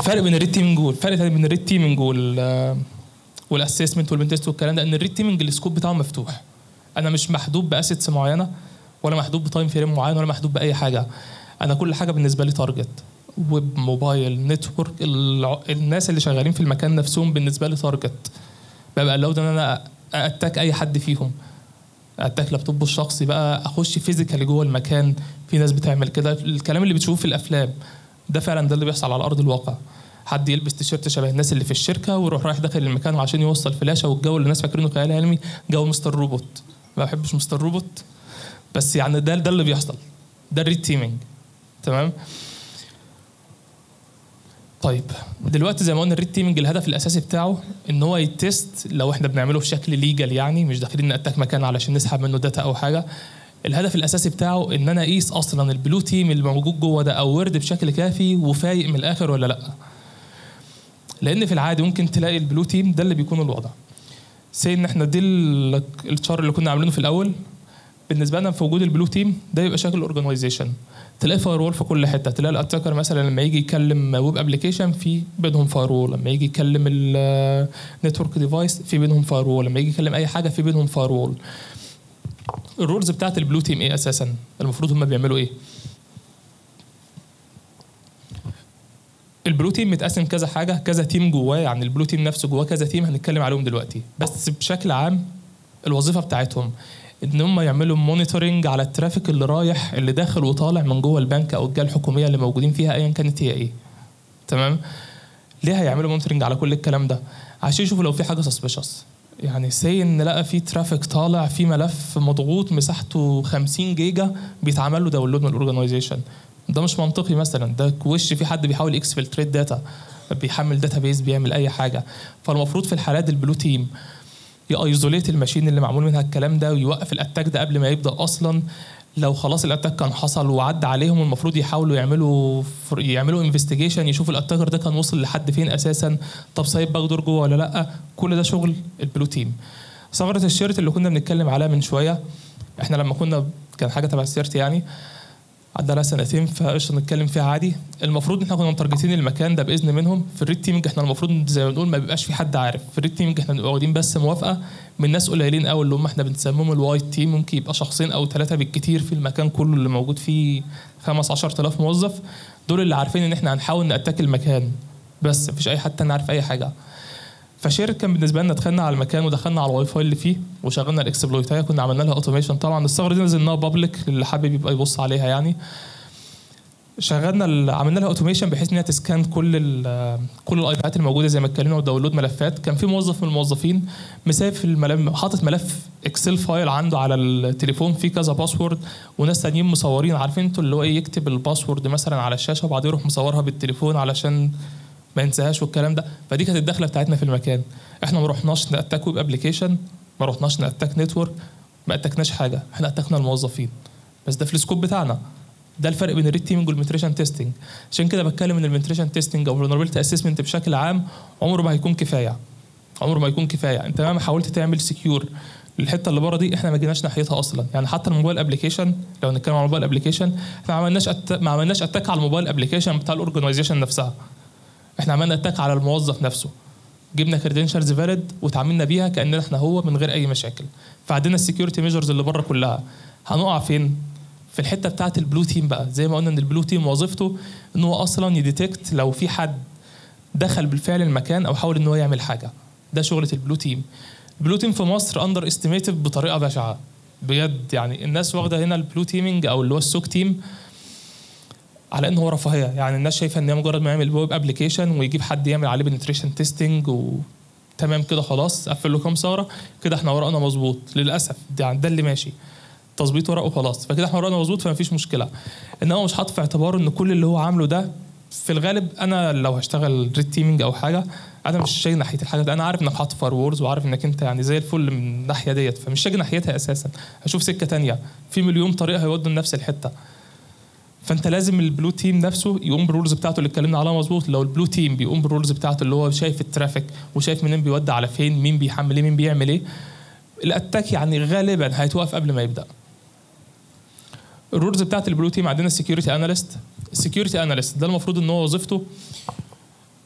الفرق بين الريد تيمنج والفرق بين الريد تيمنج وال والاسسمنت والبنتست والكلام ده ان الريد تيمنج السكوب بتاعه مفتوح انا مش محدود باسيتس معينه ولا محدود بتايم فريم معين ولا محدود باي حاجه انا كل حاجه بالنسبه لي تارجت ويب موبايل نتورك الع- الناس اللي شغالين في المكان نفسهم بالنسبه لي تارجت ببقى لو ان انا اتاك اي حد فيهم اتاك لابتوب الشخصي بقى اخش فيزيكالي جوه المكان في ناس بتعمل كده الكلام اللي بتشوفه في الافلام ده فعلا ده اللي بيحصل على ارض الواقع حد يلبس تيشيرت شبه الناس اللي في الشركه ويروح رايح داخل المكان وعشان يوصل فلاشه والجو اللي الناس فاكرينه خيال علمي جو مستر روبوت ما بحبش مستر روبوت بس يعني ده ده اللي بيحصل ده الريد تيمينج تمام طيب دلوقتي زي ما قلنا الريد تيمينج الهدف الاساسي بتاعه ان هو يتست لو احنا بنعمله بشكل ليجل يعني مش داخلين نأتاك مكان علشان نسحب منه داتا او حاجه الهدف الاساسي بتاعه ان انا اقيس اصلا البلو تيم اللي موجود جوه ده او ورد بشكل كافي وفايق من الاخر ولا لا لان في العادي ممكن تلاقي البلو تيم ده اللي بيكون الوضع سي ان احنا دي ال- الشار اللي كنا عاملينه في الاول بالنسبه لنا في وجود البلو تيم ده يبقى شكل اورجانيزيشن تلاقي فاير وول في كل حته تلاقي الاتاكر مثلا لما يجي يكلم ويب ابلكيشن في بينهم فاير وول لما يجي يكلم النتورك ديفايس في بينهم فاير وول لما يجي يكلم اي حاجه في بينهم فاير وول الرولز بتاعت البلو تيم ايه اساسا المفروض هم بيعملوا ايه البلو تيم متقسم كذا حاجه كذا تيم جواه يعني البلو تيم نفسه جواه كذا تيم هنتكلم عليهم دلوقتي بس بشكل عام الوظيفه بتاعتهم ان هم يعملوا مونيتورنج على الترافيك اللي رايح اللي داخل وطالع من جوه البنك او الجهه الحكوميه اللي موجودين فيها ايا كانت هي ايه تمام ليه هيعملوا مونيتورنج على كل الكلام ده عشان يشوفوا لو في حاجه سسبشس يعني سي ان لقى في ترافيك طالع في ملف مضغوط مساحته 50 جيجا بيتعمل له داونلود من الاورجنايزيشن ده مش منطقي مثلا ده وش في حد بيحاول اكسفلتريت داتا بيحمل داتا بيز بيعمل اي حاجه فالمفروض في الحالات البلو تيم يايزوليت الماشين اللي معمول منها الكلام ده ويوقف الاتاك ده قبل ما يبدا اصلا لو خلاص الاتاك كان حصل وعدى عليهم المفروض يحاولوا يعملوا فر- يعملوا انفستيجيشن يشوفوا الاتاكر ده كان وصل لحد فين اساسا طب سايب باك دور جوه ولا لا كل ده شغل البلو تيم ثغره الشيرت اللي كنا بنتكلم عليها من شويه احنا لما كنا كان حاجه تبع السيرت يعني عدى لها سنتين فقشطه نتكلم فيها عادي المفروض ان احنا كنا متارجتين المكان ده باذن منهم في الريد تيمنج احنا المفروض زي ما بنقول ما بيبقاش في حد عارف في الريد تيمنج احنا بنبقى واخدين بس موافقه من ناس قليلين قوي اللي هم احنا بنسميهم الوايت تيم ممكن يبقى شخصين او ثلاثه بالكتير في المكان كله اللي موجود فيه خمس 10000 موظف دول اللي عارفين ان احنا هنحاول نأتاك المكان بس مفيش اي حد تاني عارف اي حاجه فشير كان بالنسبه لنا دخلنا على المكان ودخلنا على الواي فاي اللي فيه وشغلنا الاكسبلويتايه كنا عملنا لها اوتوميشن طبعا الثغره دي نزلناها بابليك اللي حابب يبقى يبص عليها يعني شغلنا ال- عملنا لها اوتوميشن بحيث انها تسكان كل ال كل الايباد الموجوده زي ما اتكلمنا وداونلود ملفات كان في موظف من الموظفين مسافر الملف حاطط ملف اكسل فايل عنده على التليفون فيه كذا باسورد وناس تانيين مصورين عارفين انتوا اللي هو ايه يكتب الباسورد مثلا على الشاشه وبعدين يروح مصورها بالتليفون علشان ما ينساهاش والكلام ده فدي كانت الدخله بتاعتنا في المكان احنا ما رحناش ناتاك ويب ابلكيشن ما رحناش ناتاك نتورك ما اتكناش حاجه احنا اتكنا الموظفين بس ده في السكوب بتاعنا ده الفرق بين الريد تيمنج والمنتريشن تيستنج عشان كده بتكلم ان المنتريشن تيستنج او الفولنربيلتي اسسمنت بشكل عام عمره ما هيكون كفايه عمره ما يكون كفايه انت مهما حاولت تعمل سكيور الحته اللي بره دي احنا ما جيناش ناحيتها اصلا يعني حتى الموبايل ابلكيشن لو نتكلم عن الموبايل ابلكيشن احنا ما عملناش أت... ما عملناش اتاك على الموبايل ابلكيشن بتاع الاورجنايزيشن نفسها احنا عملنا اتاك على الموظف نفسه جبنا كريدنشالز فاليد وتعاملنا بيها كاننا احنا هو من غير اي مشاكل فعندنا السكيورتي ميجرز اللي بره كلها هنقع فين في الحته بتاعه البلو تيم بقى زي ما قلنا ان البلو تيم وظيفته ان هو اصلا يديتكت لو في حد دخل بالفعل المكان او حاول ان هو يعمل حاجه ده شغله البلو تيم البلو تيم في مصر اندر استيميتد بطريقه بشعه بجد يعني الناس واخده هنا البلو تيمينج او اللي هو السوك تيم على ان هو رفاهيه يعني الناس شايفه ان هي مجرد ما يعمل ويب ابلكيشن ويجيب حد يعمل عليه بنتريشن تيستنج وتمام كده خلاص قفل له كام ثغره كده احنا ورقنا مظبوط للاسف ده يعني ده اللي ماشي تظبيط ورق وخلاص فكده احنا ورقنا مظبوط فمفيش مشكله ان هو مش حاطط في اعتباره ان كل اللي هو عامله ده في الغالب انا لو هشتغل ريد تيمينج او حاجه انا مش شايل ناحيه الحاجه دي انا عارف انك حاطط فار وورز وعارف انك انت يعني زي الفل من الناحيه ديت فمش شايل ناحيتها اساسا هشوف سكه تانية في مليون طريقه هيودوا لنفس الحته فانت لازم البلو تيم نفسه يقوم بالرولز بتاعته اللي اتكلمنا عليها مظبوط لو البلو تيم بيقوم بالرولز بتاعته اللي هو شايف الترافيك وشايف منين بيودي على فين مين بيحمل ايه مين بيعمل ايه الاتاك يعني غالبا هيتوقف قبل ما يبدا الرولز بتاعت البلو تيم عندنا السكيورتي اناليست السكيورتي اناليست ده المفروض ان هو وظيفته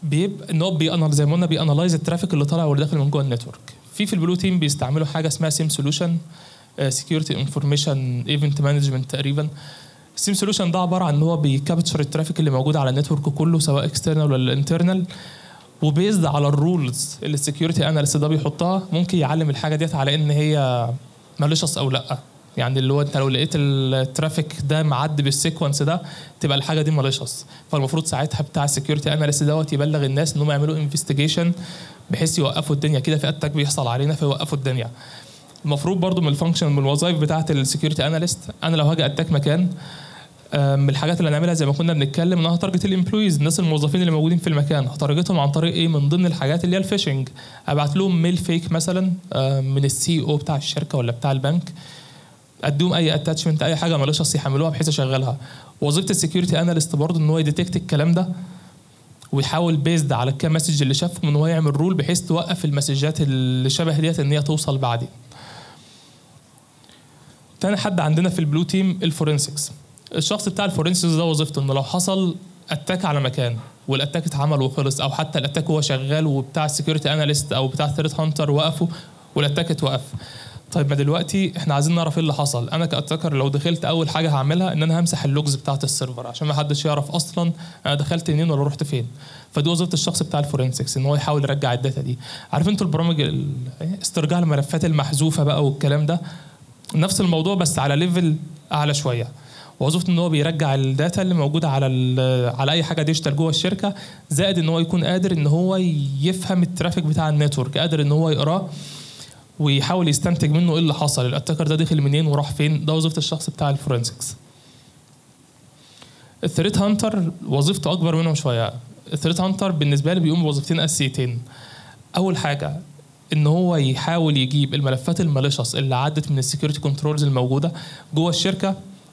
بيبقى ان هو بيأنال زي ما قلنا بيانلايز الترافيك اللي طالع واللي داخل من جوه النتورك في في البلو تيم بيستعملوا حاجه اسمها سيم سولوشن سكيورتي انفورميشن ايفنت مانجمنت تقريبا السيم سولوشن ده عباره عن ان هو بيكابتشر الترافيك اللي موجود على النتورك كله سواء اكسترنال ولا انترنال وبيزد على الرولز اللي السكيورتي اناليست ده بيحطها ممكن يعلم الحاجه ديت على ان هي ماليشس او لا يعني اللي هو انت لو لقيت الترافيك ده معدي بالسيكونس ده تبقى الحاجه دي ماليشس فالمفروض ساعتها بتاع السكيورتي اناليست دوت يبلغ الناس ان هم يعملوا انفستيجيشن بحيث يوقفوا الدنيا كده في اتاك بيحصل علينا فيوقفوا الدنيا المفروض برضو من الفانكشن من الوظائف بتاعه السكيورتي اناليست انا لو هاجي اتاك مكان من الحاجات اللي هنعملها زي ما كنا بنتكلم ان انا هتارجت الامبلويز الناس الموظفين اللي موجودين في المكان هتارجتهم عن طريق ايه من ضمن الحاجات اللي هي الفيشنج ابعت لهم ميل فيك مثلا من السي او بتاع الشركه ولا بتاع البنك اديهم اي اتاتشمنت اي حاجه ماليش يحملوها بحيث اشغلها وظيفه السكيورتي اناليست برضه ان هو يديتكت الكلام ده ويحاول بيزد على الكام مسج اللي شافهم ان هو يعمل رول بحيث توقف المسجات اللي شبه ديت ان هي توصل بعدين تاني حد عندنا في البلو تيم الفورنسكس الشخص بتاع الفورنسكس ده وظيفته انه لو حصل اتاك على مكان والاتاك اتعمل وخلص او حتى الاتاك هو شغال وبتاع السكيورتي اناليست او بتاع الثريت هانتر وقفوا والاتاك اتوقف طيب ما دلوقتي احنا عايزين نعرف ايه اللي حصل انا كاتاكر لو دخلت اول حاجه هعملها ان انا همسح اللوجز بتاعه السيرفر عشان ما حدش يعرف اصلا انا دخلت منين ولا رحت فين فدي وظيفه الشخص بتاع الفورنسكس ان هو يحاول يرجع الداتا دي عارف انتوا البرامج استرجاع الملفات المحذوفه بقى والكلام ده نفس الموضوع بس على ليفل اعلى شويه وظيفته ان هو بيرجع الداتا اللي موجوده على على اي حاجه ديجيتال جوه الشركه زائد ان هو يكون قادر ان هو يفهم الترافيك بتاع النتورك قادر ان هو يقراه ويحاول يستنتج منه ايه اللي حصل الاتاكر ده دخل منين وراح فين ده وظيفه الشخص بتاع الفورنسكس الثريت هانتر وظيفته اكبر منهم شويه الثريت هانتر بالنسبه لي بيقوم بوظيفتين اساسيتين اول حاجه ان هو يحاول يجيب الملفات الماليشس اللي عدت من السكيورتي كنترولز الموجوده جوه الشركه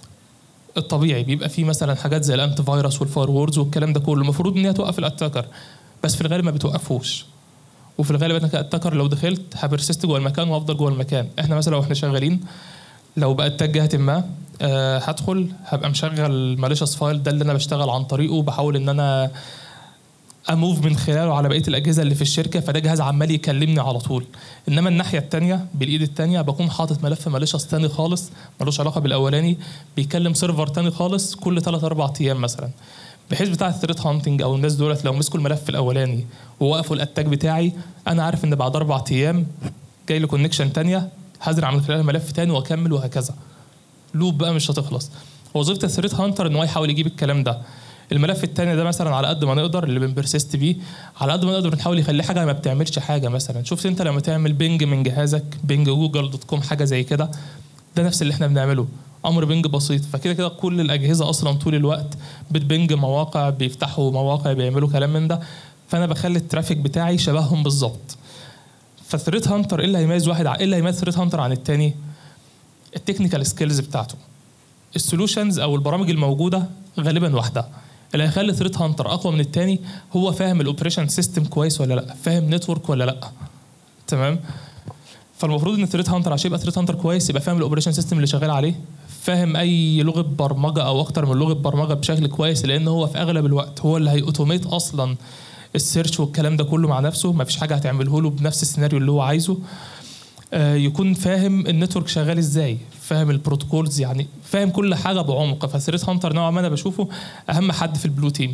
الطبيعي بيبقى فيه مثلا حاجات زي الانتي فيروس والفايروردز والكلام ده كله المفروض ان هي توقف الاتاكر بس في الغالب ما بتوقفوش وفي الغالب انا كاتاكر لو دخلت هبرسست جوه المكان وافضل جوه المكان احنا مثلا لو احنا شغالين لو بقى اتاك جهه ما أه هدخل هبقى مشغل ماليشس فايل ده اللي انا بشتغل عن طريقه بحاول ان انا اموف من خلاله على بقيه الاجهزه اللي في الشركه فده جهاز عمال يكلمني على طول انما الناحيه الثانيه بالايد الثانيه بكون حاطط ملف ماليشس ثاني خالص ملوش علاقه بالاولاني بيكلم سيرفر ثاني خالص كل 3 4 ايام مثلا بحيث بتاع الثريت هانتنج او الناس دولت لو مسكوا الملف الاولاني ووقفوا الاتاك بتاعي انا عارف ان بعد اربع ايام جاي لي كونكشن ثانيه هزرع من خلالها ملف ثاني واكمل وهكذا لوب بقى مش هتخلص وظيفه الثريت هانتر ان هو يحاول يجيب الكلام ده الملف الثاني ده مثلا على قد ما نقدر اللي بنبرسست بيه على قد ما نقدر نحاول يخليه حاجه ما بتعملش حاجه مثلا شفت انت لما تعمل بينج من جهازك بينج جوجل دوت كوم حاجه زي كده ده نفس اللي احنا بنعمله امر بنج بسيط فكده كده كل الاجهزه اصلا طول الوقت بتبنج مواقع بيفتحوا مواقع بيعملوا كلام من ده فانا بخلي الترافيك بتاعي شبههم بالظبط فالثريت هانتر ايه اللي هيميز واحد ايه اللي هيميز ثريت هانتر عن التاني التكنيكال سكيلز بتاعته السولوشنز او البرامج الموجوده غالبا واحده اللي هيخلي ثريت هانتر اقوى من التاني هو فاهم الاوبريشن سيستم كويس ولا لا فاهم نتورك ولا لا تمام فالمفروض ان الثريت هانتر عشان يبقى ثريت هانتر كويس يبقى فاهم الاوبريشن سيستم اللي شغال عليه فاهم اي لغه برمجه او اكتر من لغه برمجه بشكل كويس لان هو في اغلب الوقت هو اللي هيأوتوميت اصلا السيرش والكلام ده كله مع نفسه ما فيش حاجه هتعمله له بنفس السيناريو اللي هو عايزه آه يكون فاهم النتورك شغال ازاي فاهم البروتوكولز يعني فاهم كل حاجه بعمق فثريت هانتر نوعا ما انا بشوفه اهم حد في البلو تيم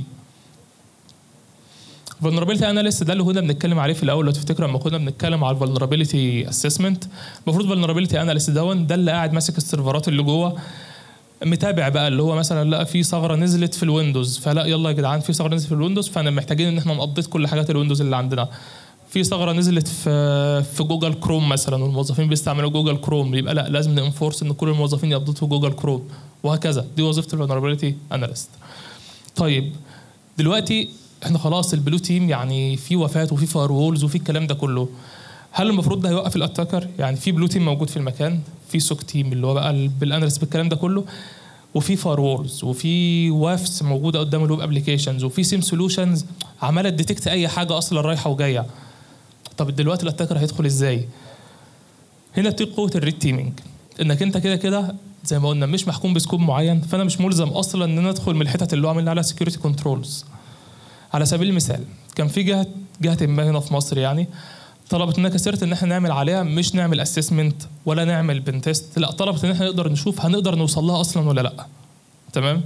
فولنربيلتي اناليست ده اللي كنا بنتكلم عليه في الاول لو تفتكروا لما كنا بنتكلم على الفولنربيلتي اسسمنت المفروض فولنربيلتي اناليست دون ده اللي قاعد ماسك السيرفرات اللي جوه متابع بقى اللي هو مثلا لقى في ثغره نزلت في الويندوز فلا يلا يا جدعان في ثغره نزلت في الويندوز فانا محتاجين ان احنا نابديت كل حاجات الويندوز اللي عندنا في ثغره نزلت في في جوجل كروم مثلا والموظفين بيستعملوا جوجل كروم يبقى لا لازم ننفورس ان كل الموظفين يابديتوا جوجل كروم وهكذا دي وظيفه الفولنربيلتي اناليست طيب دلوقتي احنا خلاص البلو تيم يعني في وفاه وفي فاير وولز وفي الكلام ده كله هل المفروض ده هيوقف الاتاكر يعني في بلو تيم موجود في المكان في سوك تيم اللي هو بقى بالاناليست بالكلام ده كله وفي فاير وولز وفي وافس موجوده قدام الويب ابلكيشنز وفي سيم سولوشنز عماله تديتكت اي حاجه اصلا رايحه وجايه طب دلوقتي الاتاكر هيدخل ازاي هنا بتيجي قوه الريد تيمينج انك انت كده كده زي ما قلنا مش محكوم بسكوب معين فانا مش ملزم اصلا ان انا ادخل من الحتت اللي هو عامل عليها سكيورتي كنترولز على سبيل المثال كان في جهه جهه ما هنا في مصر يعني طلبت مننا كسرت ان احنا نعمل عليها مش نعمل اسسمنت ولا نعمل بنتست لا طلبت ان احنا نقدر نشوف هنقدر نوصل لها اصلا ولا لا تمام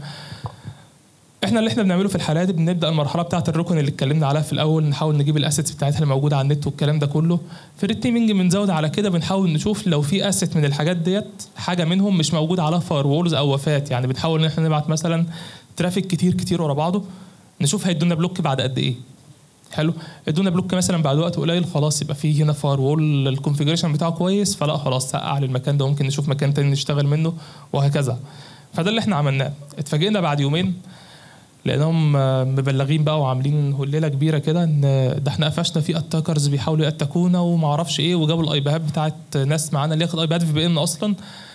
احنا اللي احنا بنعمله في الحالات دي بنبدا المرحله بتاعه الركن اللي اتكلمنا عليها في الاول نحاول نجيب الاسيتس بتاعتها اللي موجوده على النت والكلام ده كله في التيمنج بنزود على كده بنحاول نشوف لو في اسيت من الحاجات ديت حاجه منهم مش موجود عليها فاير وولز او وفات يعني بنحاول ان احنا نبعت مثلا ترافيك كتير كتير ورا بعضه نشوف هيدونا بلوك بعد قد ايه حلو ادونا بلوك مثلا بعد وقت قليل خلاص يبقى في هنا فاير وول الكونفيجريشن بتاعه كويس فلا خلاص سقع المكان ده ممكن نشوف مكان تاني نشتغل منه وهكذا فده اللي احنا عملناه اتفاجئنا بعد يومين لانهم مبلغين بقى وعاملين هليله كبيره كده ان ده احنا قفشنا في اتاكرز بيحاولوا ياتكونا وما اعرفش ايه وجابوا الايباد بتاعت ناس معانا اللي ياخد ايباد في بي ان اصلا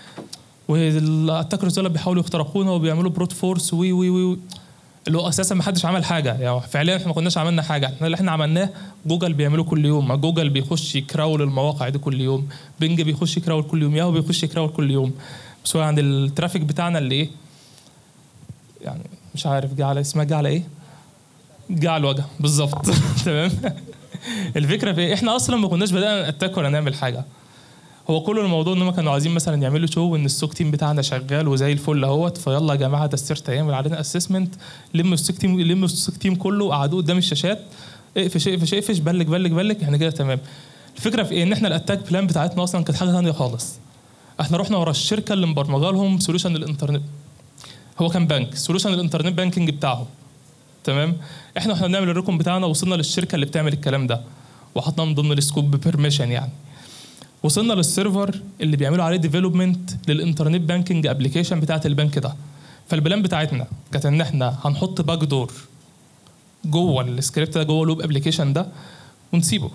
والاتاكرز دول بيحاولوا يخترقونا وبيعملوا بروت فورس وي وي وي اللي هو اساسا ما حدش عمل حاجه يعني فعليا احنا ما كناش عملنا حاجه احنا اللي احنا عملناه جوجل بيعملوا كل يوم جوجل بيخش يكراول المواقع دي كل يوم بينج بيخش يكراول كل يوم ياهو بيخش يكراول كل يوم بس هو عند الترافيك بتاعنا اللي ايه يعني مش عارف جه على اسمها جه على ايه جه على الوجه بالظبط تمام الفكره في إيه؟ احنا اصلا ما كناش بدانا نتاك ولا نعمل حاجه هو كل الموضوع ان هم كانوا عايزين مثلا يعملوا شو ان السوك تيم بتاعنا شغال وزي الفل اهوت فيلا يا جماعه ده السيرت هيعمل علينا اسسمنت لموا السوك تيم لموا السوك تيم كله قعدوه قدام الشاشات اقفش اقفش اقفش بلج بلج بلج احنا كده تمام الفكره في ايه ان احنا الاتاك بلان بتاعتنا اصلا كانت حاجه ثانيه خالص احنا رحنا ورا الشركه اللي مبرمجه لهم سوليوشن الانترنت هو كان بنك سوليوشن الانترنت بانكينج بتاعهم تمام احنا واحنا بنعمل الرقم بتاعنا وصلنا للشركه اللي بتعمل الكلام ده وحطناه من ضمن السكوب ببرميشن يعني وصلنا للسيرفر اللي بيعملوا عليه ديفلوبمنت للانترنت بانكينج ابلكيشن بتاعت البنك ده فالبلان بتاعتنا كانت ان احنا هنحط باك دور جوه السكريبت ده جوه اللوب ابلكيشن ده ونسيبه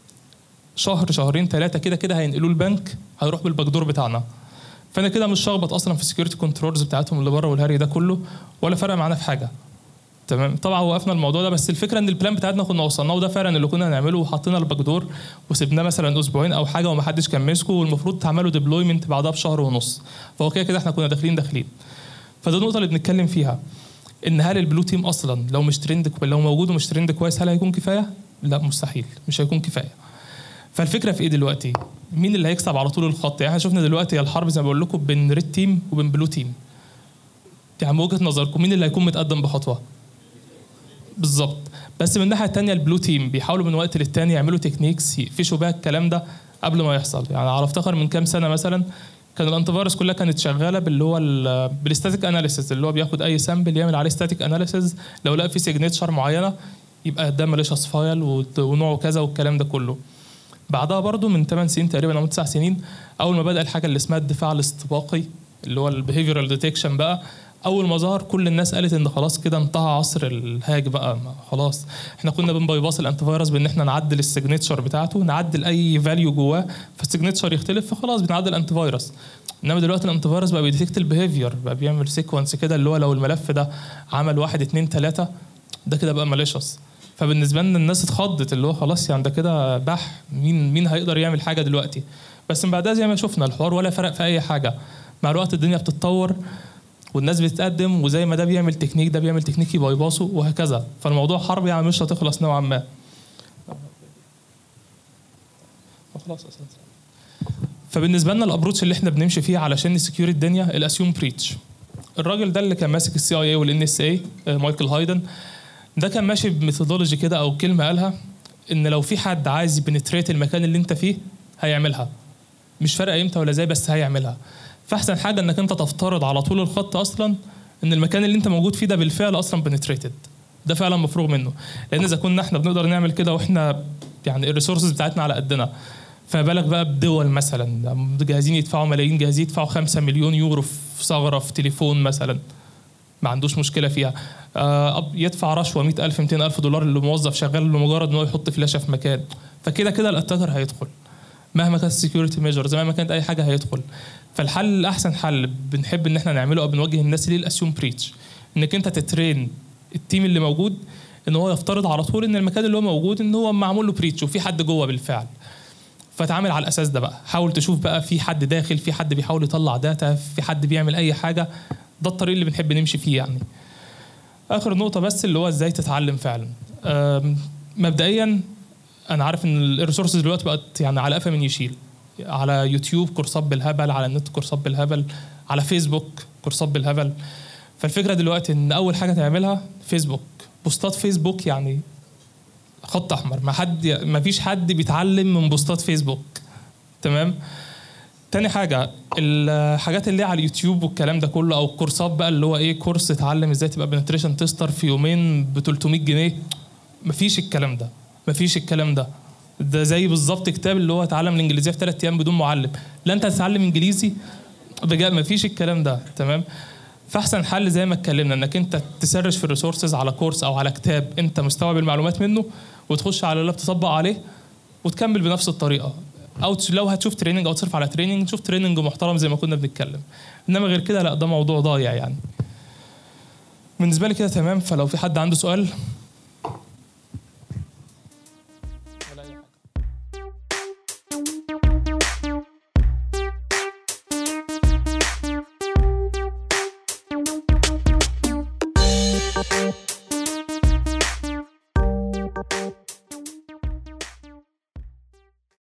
شهر شهرين ثلاثه كده كده هينقلوه البنك هيروح بالباك دور بتاعنا فانا كده مش شخبط اصلا في السكيورتي كنترولز بتاعتهم اللي بره والهري ده كله ولا فرق معانا في حاجه تمام طبعا وقفنا الموضوع ده بس الفكره ان البلان بتاعتنا كنا وصلنا وده فعلا اللي كنا هنعمله وحطينا الباك دور وسيبناه مثلا اسبوعين او حاجه وما حدش كان ماسكه والمفروض تعملوا ديبلويمنت بعدها بشهر ونص فهو كده كده احنا كنا داخلين داخلين فدي النقطه اللي بنتكلم فيها ان هل البلو تيم اصلا لو مش ترند لو موجود ومش ترند كويس هل هيكون كفايه؟ لا مستحيل مش هيكون كفايه فالفكره في ايه دلوقتي؟ مين اللي هيكسب على طول الخط؟ يعني احنا شفنا دلوقتي الحرب زي ما بقول لكم بين ريد تيم وبين بلو تيم. يعني من وجهه نظركم مين اللي هيكون متقدم بخطوه؟ بالظبط بس من الناحيه الثانيه البلو تيم بيحاولوا من وقت للتاني يعملوا تكنيكس يقفشوا بيها الكلام ده قبل ما يحصل يعني على افتكر من كام سنه مثلا كان الانتي فيروس كلها كانت شغاله باللي هو بالستاتيك اناليسيس اللي هو بياخد اي سامبل يعمل عليه ستاتيك اناليسيس لو لقى فيه سيجنتشر معينه يبقى ده ماليشيوس فايل ونوعه كذا والكلام ده كله بعدها برضو من 8 سنين تقريبا او 9 سنين اول ما بدا الحاجه اللي اسمها الدفاع الاستباقي اللي هو البيهيفيرال ديتكشن بقى اول ما ظهر كل الناس قالت ان خلاص كده انتهى عصر الهاج بقى خلاص احنا كنا بنبايباص الانتي فيروس بان احنا نعدل السيجنتشر بتاعته نعدل اي فاليو جواه فالسيجنتشر يختلف فخلاص بنعدل الانتي فيروس انما دلوقتي الانتي فيروس بقى بيديتكت البيهيفير بقى بيعمل سيكونس كده اللي هو لو الملف ده عمل واحد اتنين تلاته ده كده بقى ماليشوس فبالنسبه لنا الناس اتخضت اللي هو خلاص يعني ده كده بح مين مين هيقدر يعمل حاجه دلوقتي بس من بعدها زي ما شفنا الحوار ولا فرق في اي حاجه مع الوقت الدنيا بتتطور والناس بتتقدم وزي ما ده بيعمل تكنيك ده بيعمل تكنيك يبايباصه وهكذا فالموضوع حرب يعني مش هتخلص نوعا ما خلاص فبالنسبه لنا الابروتش اللي احنا بنمشي فيه علشان نسكيور الدنيا الاسيوم بريتش الراجل ده اللي كان ماسك السي اي اي والان اس اي مايكل هايدن ده كان ماشي بميثودولوجي كده او كلمه قالها ان لو في حد عايز يبنتريت المكان اللي انت فيه هيعملها مش فارقه امتى ولا ازاي بس هيعملها فاحسن حاجه انك انت تفترض على طول الخط اصلا ان المكان اللي انت موجود فيه ده بالفعل اصلا بنتريتد ده فعلا مفروغ منه لان اذا كنا احنا بنقدر نعمل كده واحنا يعني الريسورسز بتاعتنا على قدنا فبالك بقى بدول مثلا جاهزين يدفعوا ملايين جاهزين يدفعوا 5 مليون يورو في ثغره في تليفون مثلا ما عندوش مشكله فيها آه يدفع رشوه 100000 200000 دولار لموظف شغال لمجرد ان هو يحط فلاشه في مكان فكده كده الاتاكر هيدخل مهما كانت السكيورتي ميجرز مهما كانت اي حاجه هيدخل فالحل الاحسن حل بنحب ان احنا نعمله او بنوجه الناس ليه الاسيوم بريتش انك انت تترين التيم اللي موجود ان هو يفترض على طول ان المكان اللي هو موجود ان هو معمول له بريتش وفي حد جوه بالفعل فتعامل على الاساس ده بقى حاول تشوف بقى في حد داخل في حد بيحاول يطلع داتا في حد بيعمل اي حاجه ده الطريق اللي بنحب نمشي فيه يعني اخر نقطه بس اللي هو ازاي تتعلم فعلا مبدئيا انا عارف ان الريسورسز دلوقتي بقت يعني على قفا من يشيل على يوتيوب كورسات بالهبل على النت كورسات بالهبل على فيسبوك كورسات بالهبل فالفكره دلوقتي ان اول حاجه تعملها فيسبوك بوستات فيسبوك يعني خط احمر ما حد ما فيش حد بيتعلم من بوستات فيسبوك تمام تاني حاجة الحاجات اللي على اليوتيوب والكلام ده كله او الكورسات بقى اللي هو ايه كورس اتعلم ازاي تبقى بنتريشن تيستر في يومين ب 300 جنيه مفيش الكلام ده مفيش الكلام ده ده زي بالظبط كتاب اللي هو اتعلم الانجليزيه في ثلاث ايام بدون معلم لا انت هتتعلم انجليزي بجد مفيش الكلام ده تمام فاحسن حل زي ما اتكلمنا انك انت تسرش في الريسورسز على كورس او على كتاب انت مستوعب المعلومات منه وتخش على اللاب تطبق عليه وتكمل بنفس الطريقه او لو هتشوف تريننج او تصرف على تريننج شوف تريننج محترم زي ما كنا بنتكلم انما غير كده لا ده موضوع ضايع يعني بالنسبه لي كده تمام فلو في حد عنده سؤال ولا اي حاجه